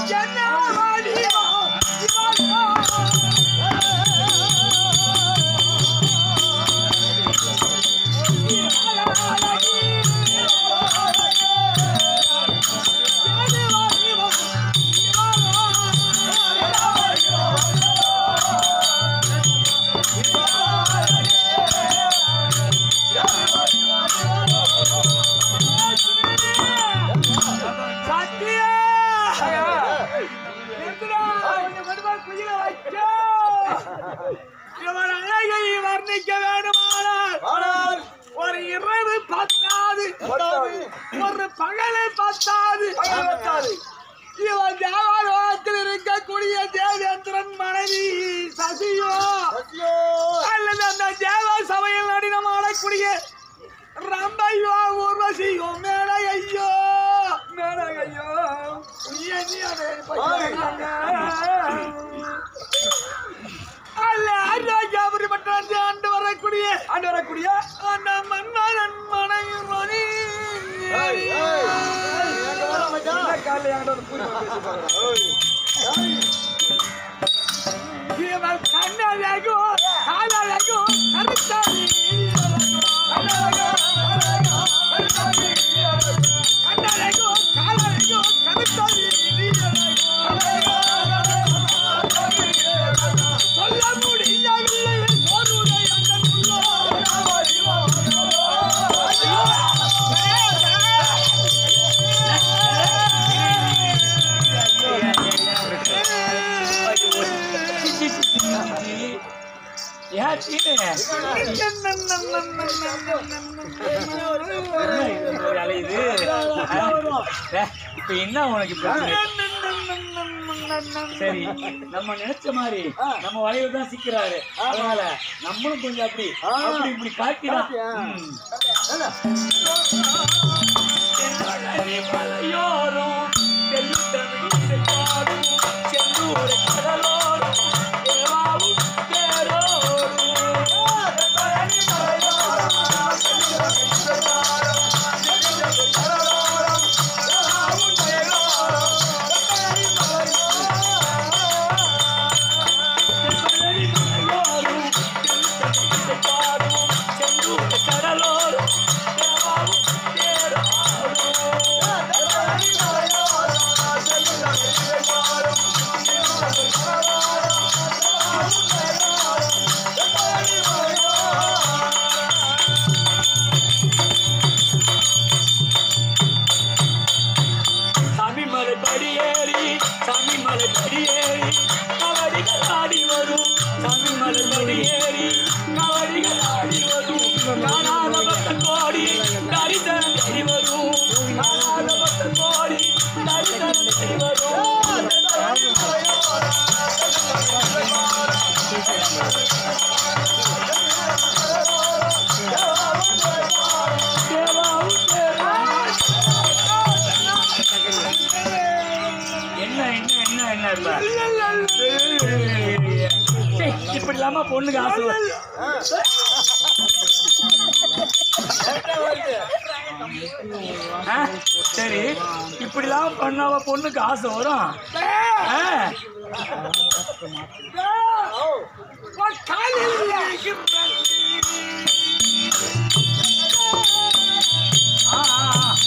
சத்தியா நிறுத்துடா, கொஞ்சம் மெதுவா குயில வைக்கோ. இவன் அழகை வர்ணிக்க வேண்டுமானால் ஒரு இரவு பத்தாது ஒரு பகலை பத்தாது இவன் தேவாலயத்தில் இருக்கக்கூடிய தேவேந்திரன் மனைவி சசியோ அல்லது அந்த தேவ சபையில் நடினம் ஆடக்கூடிய ரம்பையோ ஊர்வசியோ மேலையோ மேலையோ அல்ல ஆரோக்கியபுரிப்பட்ட ஆண்டு வரக்கூடிய ஆண்டு வரக்கூடிய அந்த மன்மதன் மனைவி மணி இவன் கண்ணழகோ காலழகோ கருத்தாடி கண்ணழகோ காலழகோ கருத்தாடி சொல்ல முடியவில்லை சோறுடை அந்த ஏன் சீனு? என்ன இது அலையுது? ஆ? இப்ப என்ன உனக்கு பிரச்சனை சரி நம்ம நினைச்ச மாதிரி நம்ம வளைவு தான் சிக்கிறாரு அதனால நம்மளும் கொஞ்சம் அப்படி அப்படி இப்படி காட்டிதான் ம். செந்தழலே மலையோரம், தெள்ளித்தமிழ் காடும், செந்தூர கடலோரம், தேவாவும் தேரோடும். செந்தழலே மலையோரம், தெள்ளித்தமிழ் காடும், செந்தூர கடலோரம், தேவாவும் தேரோடும். சாமி மலை படியேறி சாமி மலை படியேறி கவடிகள் ஆடி வரும் சாமி மலை படியேறி கவடிகள் ஆடி வரும் காணாத பக்த கோடி தரிசனம் தேடி வரும் காணாத பக்த கோடி தரிசனம் தேடி வரும் தேவாவும் தேவாவும் என்ன என்ன என்ன என்ன இப்ப சே, இப்படி இல்லாம பொண்ணுக்கு ஆசை வரும். ஆ, சரி இப்படி இல்லாம பண்ணாவ பொண்ணுக்கு ஆசை வரும் ஆ, ஆ, ஆ, ஆ.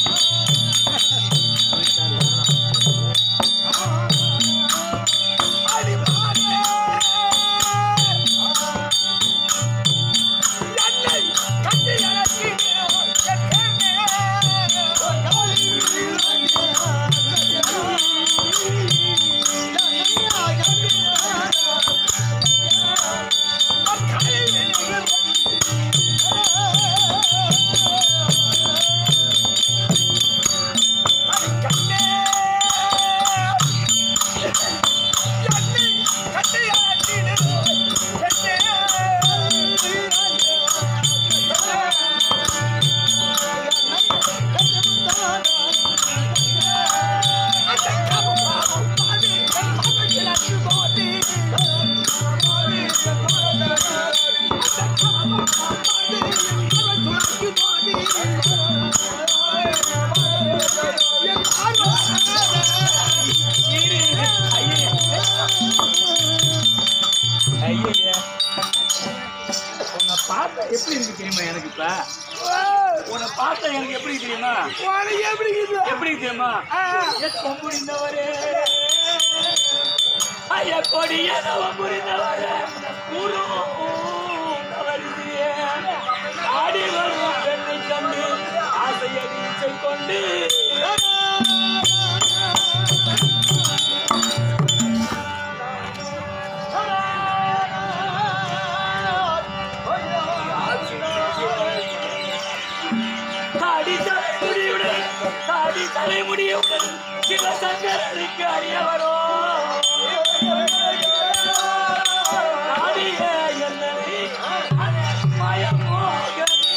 எப்படி இருக்கு தெரியுமா எனக்கு இப்ப உன்னை பார்த்தா எனக்கு எப்படி தெரியுமா உனக்கு எப்படி இருக்குது? எப்படி தெரியுமா ஆ, எத்தம் புரிந்தவரே ஐயா கொடியனவம் புரிந்தவரே உருவம் தவறியே ஆடி வரும் பெண்ணை கண்டு ஆசையை நீச்சை கொண்டு தாடி தலைமுடியுடன் தாடி தலைமுடியுடன் சிவசங்கரனுக்கு அறியவரோ தாடியே என்னை மயமோகனி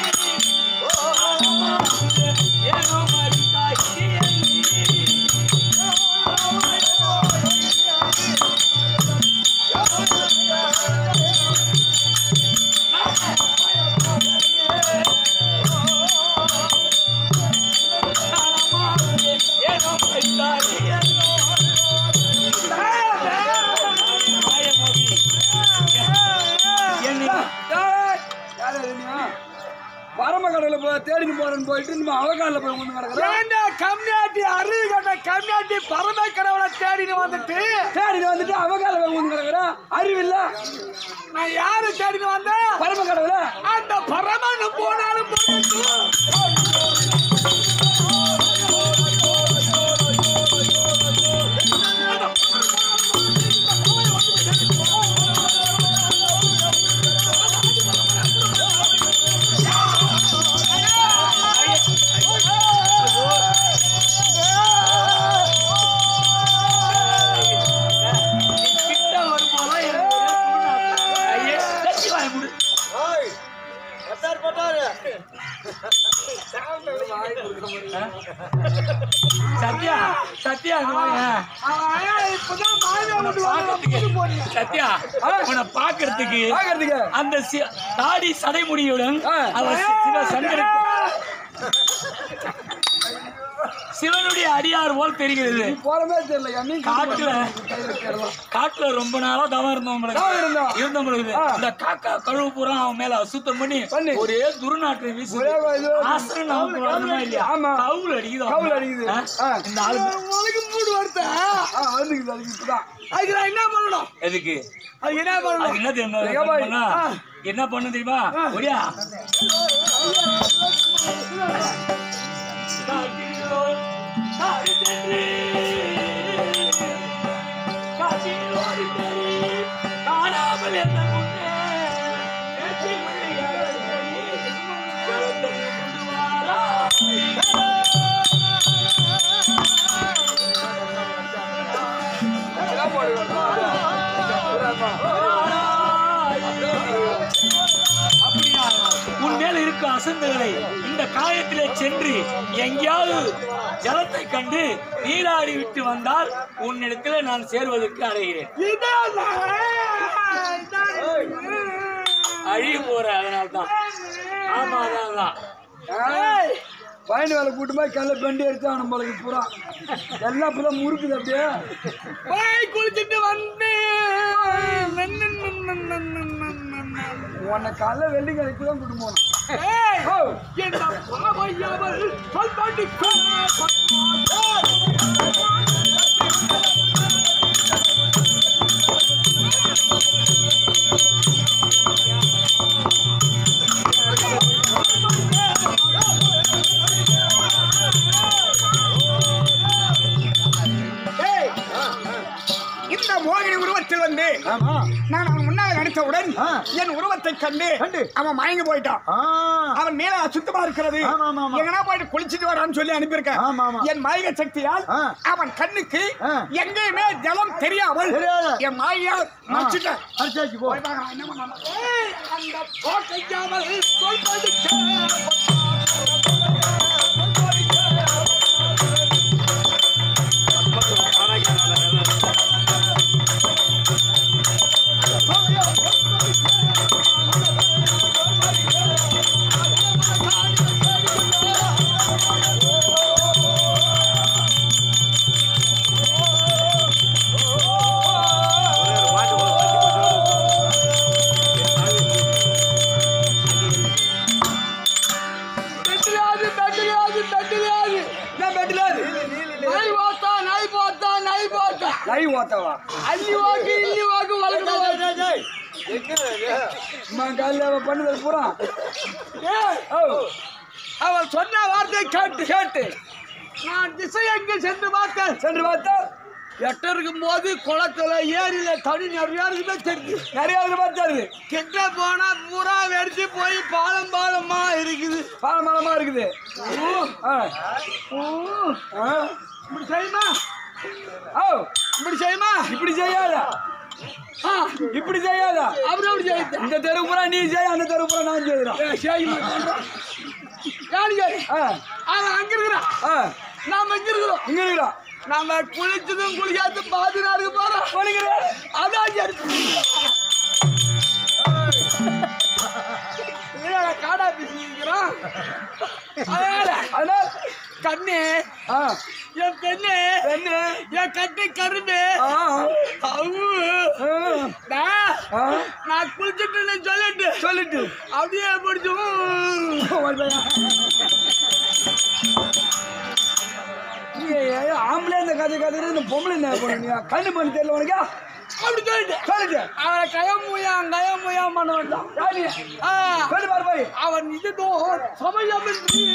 ஏனோ மறித்தாய் ஏனோ மறித்தாய் என்னை ஏய், யார் அது நீ? பரம கடையில போய் தேடிட்டு போறேன்னு போயிட்டு நம்ம அவகால போய் ஒண்ணு கிடக்குற ஏன்டா கம்யூனிட்டி அறிவு கட்ட கம்யூனிட்டி பரம கடவுளை தேடின்னு வந்துட்டு தேடிட்டு வந்துட்டு அவகால போய் ஒண்ணு கிடக்குற அறிவில்ல நான் யாரு தேடின்னு வந்தேன் பரம கடவுள அந்த பரமனு போனாலும் போகட்டும். கிட்ட வரும்போது எனக்கு ஒரே சூழ்நிலை. ஐயே, தட்டி வாய மூடு. சத்யா சத்யா இங்க வாங்க. அவன் இப்பதான் மாயா உன்னை விட்டு வரான். பார்க்கறதுக்கு சத்யா உன்னை பார்க்கறதுக்கு பாக்குறதுக்கு அந்த சி- தாடி சடைமுடியுடன் ஆ. அவர் சி- சிவ சங்கருக்கு சிவனுடைய அடியார் போல் தெரிகிறது போறமே தெரியல நீ காட்டுல காட்டுல ரொம்ப நாளா தவம் இருந்தோம் தவம் இருந்தோம். இருந்தவங்களுக்கு ஆ. இந்த காக்கா கழுவு பூரா அவன் மேல சுத்தம் பண்ணி பண்ணி. ஒரே துர்நாற்றம் வீசு ஒரே இது ஆசனம் நமக்கு வரணுமா இல்லையா ஆமா. கவுல் அடிக்குது அவன் கவுல் மேல. அடிக்குது. ஆ? ஆ. இந்த ஆளு உனக்கு மூடு வருதா ஆ வந்துக்குது அதுக்கு இப்பதான் அதுக்கு நான் என்ன பண்ணணும் எதுக்கு அதுக்கு என்ன அது பண்ணணும் என்ன தெரியுமா ஏன் பாய்? பண்ணா? என்ன பண்ணு தெரியுமா ஒடியா காட்டிலோ, காடு சென்று, காட்டில் ஓடி போய், காணாமல் என்ன முன்னே, பேச்சு மொழியாக போய், கருத்தை கொண்டு வாராய். அப்படியா உன் மேல இருக்க அசந்துகளை இந்த காயத்திலே சென்று எங்கேயாவது ஜலத்தை கண்டு நீராடி விட்டு வந்தால் உன்னிடத்திலே நான் சேர்வதற்கு அடைகிறேன் இதான் நான். இதான் அழிய போற அதனால்தான் ஆமா அதான் தான் ஏய், பயணி வேலை கூட்டு போய் கல்ல பெண்டி எடுத்து நம்மளுக்கு பூரா எல்லாம் இப்பதான் முறுக்குது அப்படியே போய் குளிச்சுட்டு வந்து உன்னை காலைல வெள்ளிக்கிழமைக்கு தான் கூட்டு போனோம் ஏய், ஓ என்ன பாவையவள் சொல்பாட்டு ஏய், இந்த மோகினி உருவத்தில் வந்து ஆமா நான் அவன் முன்னால் நடித்தவுடன் ஆ. என் உருவத்தை கண்டு கண்டு. அவன் மயங்கி போயிட்டான் ஆ அவன் மேல அசுத்தமா இருக்கிறது ஆமா, ஆமா, ஆமா. எங்கனா போயிட்டு குளிச்சிட்டு வரான்னு சொல்லி அனுப்பியிருக்கேன் ஆமா, ஆமா. என் மாய சக்தியால் ஆ. அவன் கண்ணுக்கு ஆ. எங்கேயுமே ஜலம் தெரியாமல் தெரியாது. என் மாயால் மறைச்சிட்டேன் அரிசாச்சு போ போய் பார்க்கலாம், என்ன பண்ணலாம். ஏய், அந்த கோட்டைக்காமல் சொல்படிக்க. லைவ் ஓத்தவா அள்ளி வாக்கு இல்லி வாக்கு வளர்க்க அம்மா காலையில் அவ பண்ணுறது பூரா ஓ அவன் சொன்ன வார்த்தை கேட்டு கேட்டு நான் திசை எங்கே சென்று பார்த்தேன் சென்று பார்த்தா எட்ட இருக்கும் போது குளத்துல ஏரியில தண்ணி நிறைய இருக்குமே தெரியுது நிறைய பேர் பார்த்தாரு கிட்ட போனா பூரா வெடிச்சு போய் பாலம் பாலமா இருக்குது பாலமாலமா இருக்குது ஆ ஆ இப்படி செய்யுமா ஓ இப்படி செய்யுமா இப்படி செய்யாதா ஆ, இப்படி செய்யாதா அப்புறம் எப்படி செய்யுது இந்த தெரு பூரா நீ செய் அந்த தெரு பூரா நான் செய்கிறோம் ஏய், செய்யுமா யாரு செய்ய? ஆ அவன் அங்க இருக்கிறான் ஆ நாம இங்க இருக்கிறோம் இங்க இருக்கிறோம் நாம குளிச்சதும் குளிக்காத பாதுகாப்பு போறோம் போனீங்களே அதான் சரி. என்னடா காடா பேசிக்கிறோம் அதனால அதனால் கண்ணு ஆ என் பெண்ணு என்ன என் கட்டு கரும்பு ஆ அவு ஆ நான் ஆ நான் குளிச்சுட்டு சொல்லிட்டு சொல்லிட்டு அப்படியே பிடிச்சும் நீ ஆம்பளை இந்த கதை கதை இந்த பொம்பளை என்ன பண்ணுங்க கண்ணு பண்ணி தெரியல உனக்கு அப்படி சொல்லிட்டு சொல்லிட்டு அவனை கயமுயா கயமுயா பண்ண வேண்டாம் யாரு ஆ, சொல்லு பாரு பாரு அவன் இதுதோ சமயமின்றி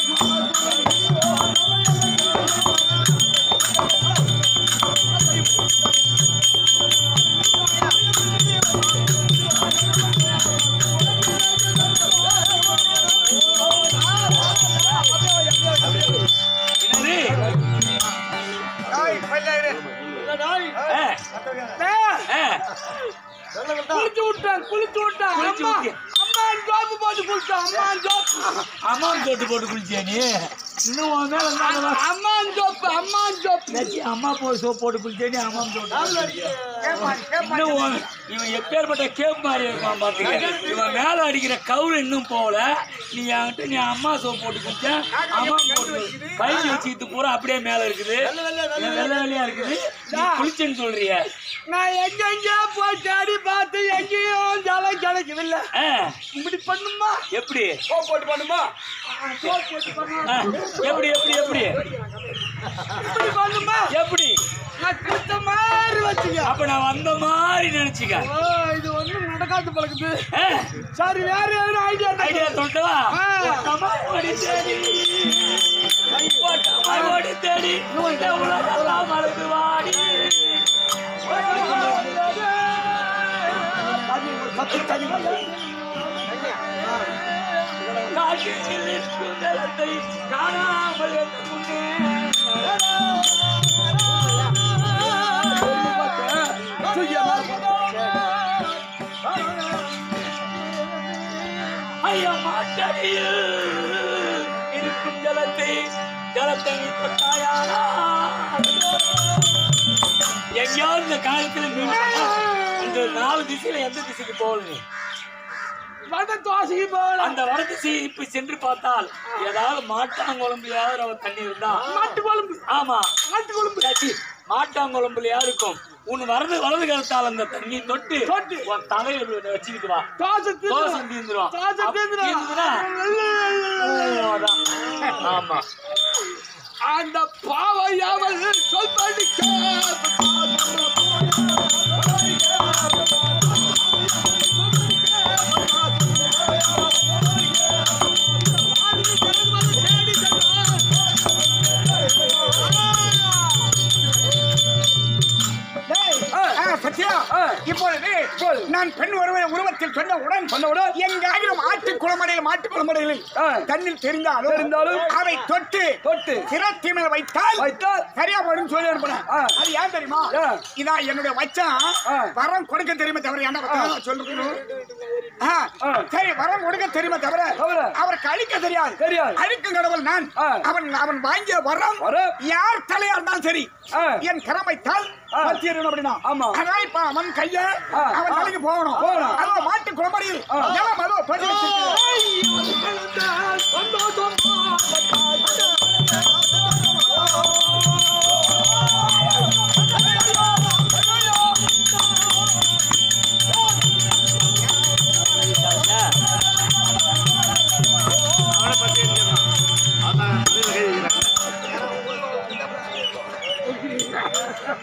குளிச்சு விட்டான் குளிச்சு விட்டான் குளிச்சு அம்மா விட்டியா? அம்மா ஜோப்பு போட்டு குளிச்சான் அம்மா ஜோப்பு அம்மான் தோட்டு போட்டு குளிச்சியா நீ இன்னும் உன் மேல இருந்தா அம்மா ஜோப்பு அம்மா ஜோப்பு லட்சி அம்மா போய் சோப் போட்டு குளிச்சே நீ அம்மா தோட்டு இன்னும் உன் இவன் எப்பேற்பட்ட கேப் மாதிரி இருக்கான் பாத்துக்க இவன் மேல அடிக்கிற கவுரு இன்னும் போகல நீ என்கிட்ட நீ அம்மா சோப் போட்டு குளிச்ச அம்மா போட்டு கை வச்சுக்கிட்டு பூரா அப்படியே மேல இருக்குது வெள்ளை வெள்ளையா இருக்குது நீ குளிச்சேன்னு சொல்றிய நான் எங்க எங்கேயோ போய் தேடி பார்த்து எங்கேயும் ஜலம் கிடைக்கவில்லை ஆ, இப்படி பண்ணுமா எப்படி ஓ போட்டு பண்ணுமா சோப் போட்டு பண்ணுமா? ஆ, எப்படி எப்படி எப்படி இப்படி பண்ணுமா எப்படி நான் குளித்த மாதிரி வச்சுக்க அப்ப நான் வந்த மாதிரி நினைச்சுக்க ஓ இது ஒண்ணும் நடக்காது பழக்குது ஆ, சரி வேற எதுவும் ஐடியா ஐடியா சொல்லவா ஆ. ஓடி தேடி ஓடி தேடி இந்த உலகெல்லாம் மறந்து வாடி காட்டில் இருக்கும் நிலத்தை காணாமல் என் முன்னே ஐயா மாட்டடியில் இருக்கும் ஜலத்தை ஜலத்தை நீ தொட்டாயானா எங்கேயாவது இந்த காலத்துல நீ இந்த நாலு திசையில எந்த திசைக்கு போகணும் வட தோசைக்கு போகலாம் அந்த வட திசையை இப்ப சென்று பார்த்தால் ஏதாவது மாட்டாங்குழம்புலையாவது அவ தண்ணி இருந்தா மாட்டு குழம்பு ஆமா மாட்டு குழம்பு ஆச்சி, மாட்டாங்குழம்புலையா இருக்கும் உன் வரது வலது கருத்தால் அந்த தண்ணி தொட்டு தொட்டு. உன் தலையில இப்படி வச்சுக்கிட்டு வா தோசை தோசை தீந்துரும். தீந்துரும் தோசை அப்ப தீந்துரும். தீந்துதுன்னா, ஓ, அதான். ஆமா அந்த பாவையாமல் சொல்படி சத்யா ஆ. இப்பொழுது இப்பொழுது. நான் பெண் ஒருவரை உருவத்தில் சொன்னவுடன் சொன்னவுடன் எங்காயிரம் ஆட்டு குளமடையில் மாட்டு குளமடையில் ஆ. தண்ணில் தெரிந்தாலும் தெரிந்தாலும் அதை தொட்டு தொட்டு சிரத்தி மேல வைத்தால் வைத்தால் சரியா போயிடும் சொல்லி அனுப்புனேன் ஆ. அது ஏன் தெரியுமா ஏன்? இதான் என்னுடைய வச்சான் ஆ. வரம் கொடுக்க தெரியுமே தவிர என்ன பக்கம் சொல்லணும் ஆ, ஆ. சரி வரம் கொடுக்க தெரியுமே தவிர தவிர. அவருக்கு அழிக்க தெரியாது தெரியாது. அழிக்கும் கடவுள் நான் ஆ. அவன் அவன் வாங்கிய வரம் வரம். யார் தலையா இருந்தாலும் சரி ஆ. என் கரமைத்தால் ஆ. பத்தியணும் அப்படின்னா ஆமா. அதனால இப்ப அவன் கைய ஆ. அவன் ஆ. தலைக்கு போகணும் போகணும். அதோ மாட்டு குளமடியில் ஆ. ஜலம் அதோ தொட்டி வச்சிருக்கு.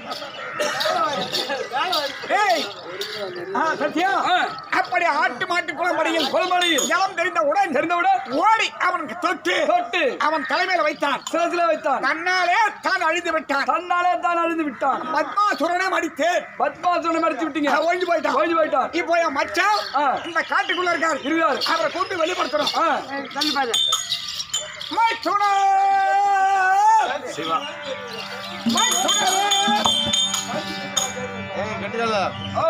ஏய் ஆ, சத்யா ஆ, அப்படி ஆட்டு மாட்டு குளம்படியில் குளம்படியில் ஜலம் தெரிந்தவுடன் தெரிந்தவுடன் ஓடி அவனுக்கு தொட்டு தொட்டு அவன் தலைமையில வைத்தான் சிரசில வைத்தான் தன்னாலே தான் அழிந்து விட்டான் தன்னாலே தான் அழிந்து விட்டான் பத்மாசுரனை மடித்து பத்மாசனம் அடிச்சு விட்டீங்க ஒழிஞ்சு போயிட்டான் ஓய்ந்து போயிட்டான் இப்போ என் மச்சான் ஆ. இந்த காட்டுக்குள்ள இருக்காரு இருக்காரு. அவரை கூப்பிட்டு வெளிப்படுத்தணும் ஆ, மைத்துனா! மைத்துனா! ஓ,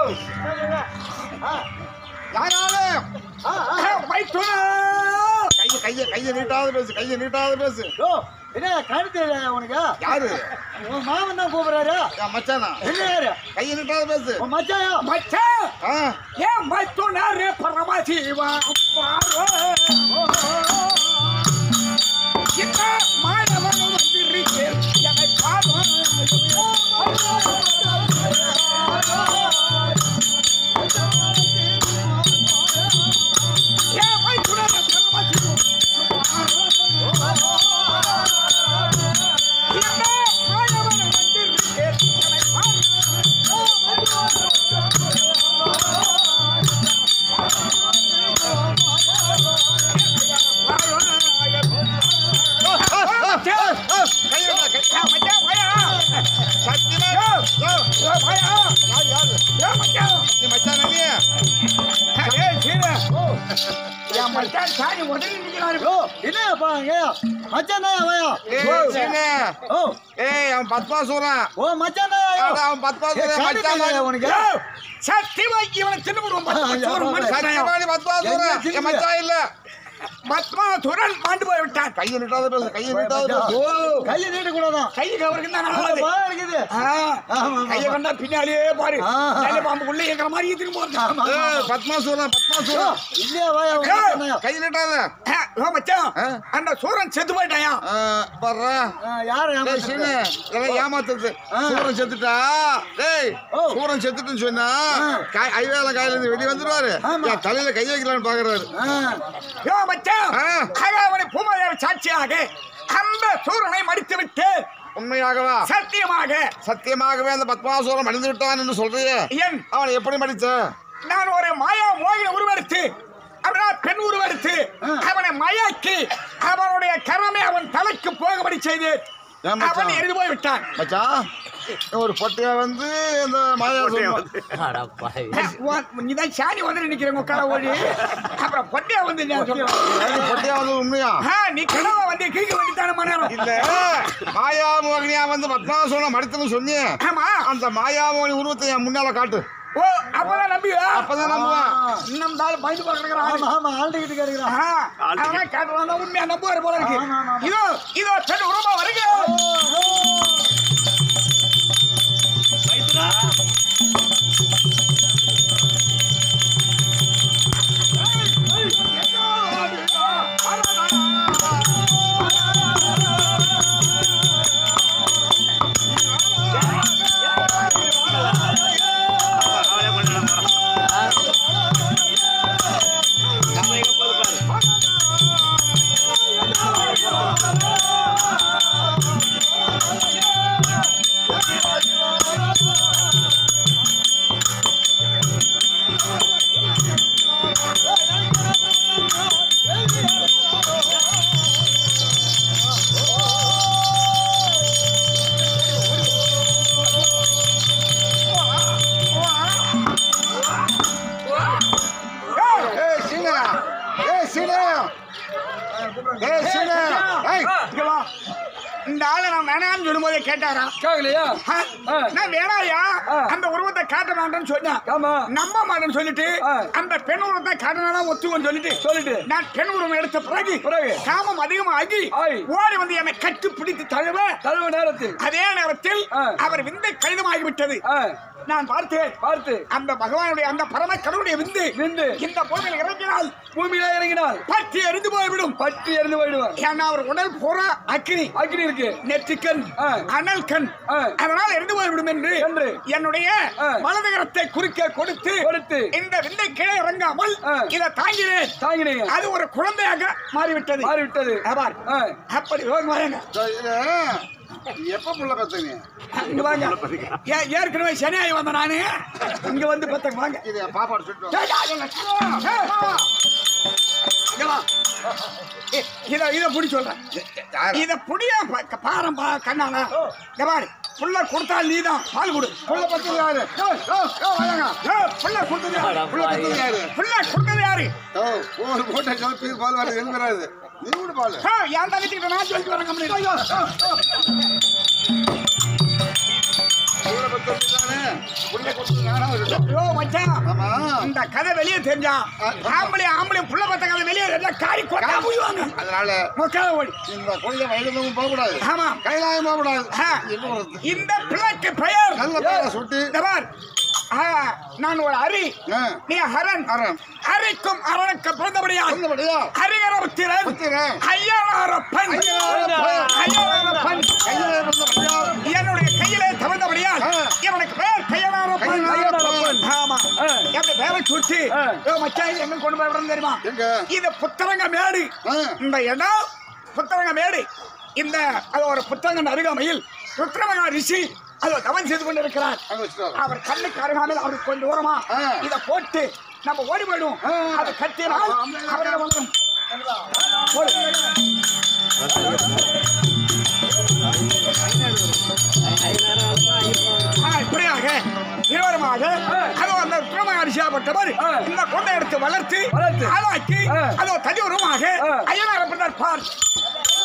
யாராலும் மைத்துனா! கைய கைய கைய நீட்டாவது பேசு கைய நீட்டாவது பேசு ஓ என்ன கழுத்து உனக்கு யாரு உன் மாமன் தான் கூப்பிடுறாரு என் மச்சானா என்ன யாரு கைய நீட்டாவது பேசு உன் மச்சாயா மச்சான்! ஆ, ஏன் மைத்துனா ரே பரமசிவா பாரோ! இந்த மாணவன் வந்திருக்கு என்னை ஏன் மைத்துனா ரே பரமசிவா இந்த மாணவன் வந்திருக்கு என்னை கைய நீட்டா, கை- மச்சான் பையா சத்தியமா யோ, பையா யாரு யாரு ஏன் மச்சான் நீ மச்சானா நீ ஏய் சீனு என் மச்சான் சாணி உடனே நிக்கிறாரு ஓ என்னப்பா ஏயா மச்சான் தான் வாயா ஏய் சீனே ஓ ஏய் அவன் பத்மாசூரன் ஓ மச்சான் தான் அட, அவன் பத்மாசூரன் மச்சான் உனக்கு சத்தியமா இவனை தின்னுடுவோம் சத்தியமாடி பத்மாசூரன் என் மச்சான் இல்ல பத்மா துரன் மாண்டு போய் விட்டான் கைய நீட்டாவது பேசு கைய நீட்டாவது பேசு ஓ கையை நீட்ட கூடாதான் கை கவருக்கு தான் நல்லது பா இருக்குது ஆ, ஆமா, கையை கண்டா பின்னாலேயே பாரு ஆ. நல்ல பாம்பு உள்ள இருக்கிற மாதிரி திரும்ப ஆமா. ஏய், பத்மாசூரன் பத்மாசூரன் இல்லையா வாயா உன் ஏய். மச்சான் தான்யா. கைய நீட்டாத ஓ மச்சான் ஆ? அந்த சூரன் செத்து போயிட்டாயா ஆ, பாருடா ஆ, யாரு டேய் ஏமாத்துறது? சீனு, இதெல்லாம் ஏமாத்துறது. ஆ. சூரன் செத்துட்டா டேய் ஓ. சூரன் செத்துட்டுன்னு சொன்னா ஆ. காய் ஐவேல காயில இருந்து வெளிய வந்துருவாரு ஆமா. என் தலையில கை வைக்கலாம்னு பாக்குறாரு ஆ, யோ மச்சான் ஆ. அவனை பூமாதேவி சாட்சியாக அந்த சூரனை மடித்து விட்டு உண்மையாகவா சத்தியமாக சத்தியமாகவே அந்த பத்மாசூரன் மடிந்து விட்டான் என்று சொல்றியே என் அவனை எப்படி மடிச்ச நான் ஒரு மாயா மோகின உருவெடுத்து அவனா பெண் உருவெடுத்து அவனை மயக்கி அவனுடைய கரமே அவன் தலைக்கு போகும்படி செய்து ஏன் மச்சான்? அவன் எரிந்து போய் விட்டான் மச்சான் ஒரு பொட்டையா வந்து இந்த மாயா நீதான் சாணி வந்து நிக்கிறேன் உட்கார ஓடி அப்புறம் பொட்டியா வந்து நான் சொல்றேன். பொட்டையா வந்து உண்மையா ஆ, நீ கனவை வந்து கிழக்கு வேண்டித்தான மனம் இல்ல மாயா மோகினியா வந்து பத்மாசூரன் மடித்தன்னு சொன்னியே ஆமா அந்த மாயா மோகினி உருவத்தை என் முன்னால காட்டு ஓ அப்பதான் நம்பியா அப்பதான் நம்புவான் இன்னும் தாள் பயந்து பார்க்கறான் ஆமா ஆமா ஆள்கிட்ட கேட்கிறான் அவனா காட்டுறான் உண்மையா நம்புவாரு போல இருக்கு ஆமா, ஆமா, ஆமா. இதோ இதோ பெண் உருவம் வருக மைத்துனா ஏய் சீனா ஏய் சீனா ஏய் சீனா ஏய் இங்க வா. இந்த ஆளை நான் வேணாம்னு சொல்லும்போதே கேட்டாரா கேட்கலையா ஆ, ஆ. நான் வேணாயா ஆ. அந்த உருவத்தை காட்ட மாட்டேன்னு சொன்னேன் ஆமா நம்ப மாட்டேன்னு சொல்லிட்டு ஆ. அந்த பெண் உருவத்தை காட்டினாதான் ஒத்துவன்னு சொல்லிட்டு சொல்லிட்டு நான் பெண் உருவம் எடுத்த பிறகு பிறகு? காமம் அதிகமாகி ஆய். ஓடி வந்து என்னை கட்டி பிடித்து தழுவ தழுவ நேரத்தில் அதே நேரத்தில் ஆ. அவர் விந்தை கடிதமாகிவிட்டது ஆ, நான் பார்த்தேன் பார்த்து அந்த பகவானுடைய அந்த பரம கடவுளுடைய விந்து விந்து இந்த பூமியில் இறங்கினால் பூமியில இறங்கினால் பற்றி எரிந்து போய்விடும் பற்றி எறிந்து போயிடுவார் ஏன்னா அவர் உடல் பூரா அக்கினி அக்னி இருக்கு நெற்றிக்கண் ஆ. அனல் கண் ஆ. அதனால் எரிந்து போய்விடும் என்று என்று. என்னுடைய ஆ. வலதுகரத்தை குறுக்க கொடுத்து கொடுத்து இந்த விந்தை கீழே இறங்காமல் ஆ. இதை தாங்கினேன் தாங்கினீங்க அது ஒரு குழந்தையாக மாறிவிட்டது மாறிவிட்டது ஆமார். ஆ, அப்படி யோகம் வரேங்க எப்ப புள்ள பத்துங்க இங்க வாங்க ஏ- ஏற்கனவே சனியாய் வந்த நானு இங்க வந்து பத்தங்க வாங்க இது என் பாப்பாடு சுட்டு ஏய், ஏய், ஏய், ஏய், வா. இங்க வா. ஏய், இத இத புடி சொல்றேன் இத புடியா பாரம் பா கண்ணால இங்க பாரு புள்ள கொடுத்தா நீதான் பால் கொடு புள்ள பத்துது யாரு யோ, யோ, யோ, வாங்க. ஏய், புள்ள கொடுத்தது யாரு? புள்ள பத்துது யாரு புள்ள கொடுத்தது யாரு ஓ, ஒரு மூட்டை கிளப்பி பால் வருது எங்க வராது நீ கூட பால் ஆ, என் தங்கச்சிக்கிட்ட நான் சொல்லிட்டு வரேன் கம்பெனி ஐயோ புள்ள பத்து தானே புள்ள கொடுத்தது நானா இருக்கட்டும் ஐயோ மச்சான் ஆமா இந்த கதை வெளியே தெரிஞ்சா ஆம்பளை ஆம்பளை புள்ள பத்த கதை வெளியே தெரிஞ்சா காரி கொட்டா போய்வாங்க அதனால மொக்கால ஓடி இந்த குழந்தை வயதும் போகக்கூடாது ஆமா கைலாயம் போகக்கூடாது ஆ, என்ன வருது இந்த பிள்ளைக்கு பெயர் நல்ல பேரை சுட்டி இந்த பார். ஆ, நான் ஒரு அரி ஆ, நீ ஹரன் அரண். அரிக்கும் அரணுக்கு பிறந்தபடியா நல்லபடியா ஹரிகரபுத்திரன் புத்திரன். ஐயாரப்பன் ஐயாரப்பன் கைலாயம் வந்தபடியா என்னுடைய கையிலே தவழ்ந்தபடியால் ஆ. இவனுக்கு பேர் கையனாரப்பன் கையனாரப்பன். ஆமா எப்படி பேரை சுட்டி ஏ மச்சான் இது எங்க கொண்டு போய் விடணும் தெரியுமா எங்க இது புத்தரங்க மேடு ஆ. இந்த இடம் புத்தரங்க மேடு இந்த அது ஒரு புத்தரங்க அருகாமையில் ருத்ரமகா ரிஷி அது தவம் செய்து கொண்டிருக்கிறார் அங்க வச்சுட்டு அவர் கண்ணுக்கு அருகாமையில் அவருக்கு கொஞ்சம் தூரமா ஆ. இத போட்டு நம்ம ஓடி போயிடுவோம் ஆ. அதை கட்டினால் அவரை வந்துடும் போடு. ஆ, இப்படியாக இருவருமாக அதோ அந்த ருத்ரமகாரிஷியாப்பட்டவர் இந்த கொண்டை எடுத்து வளர்த்து வளர்த்து. ஆளாக்கி ஆ. அதோ தனி உருவமாக ஆ. ஐயனார் பின்னர் பார்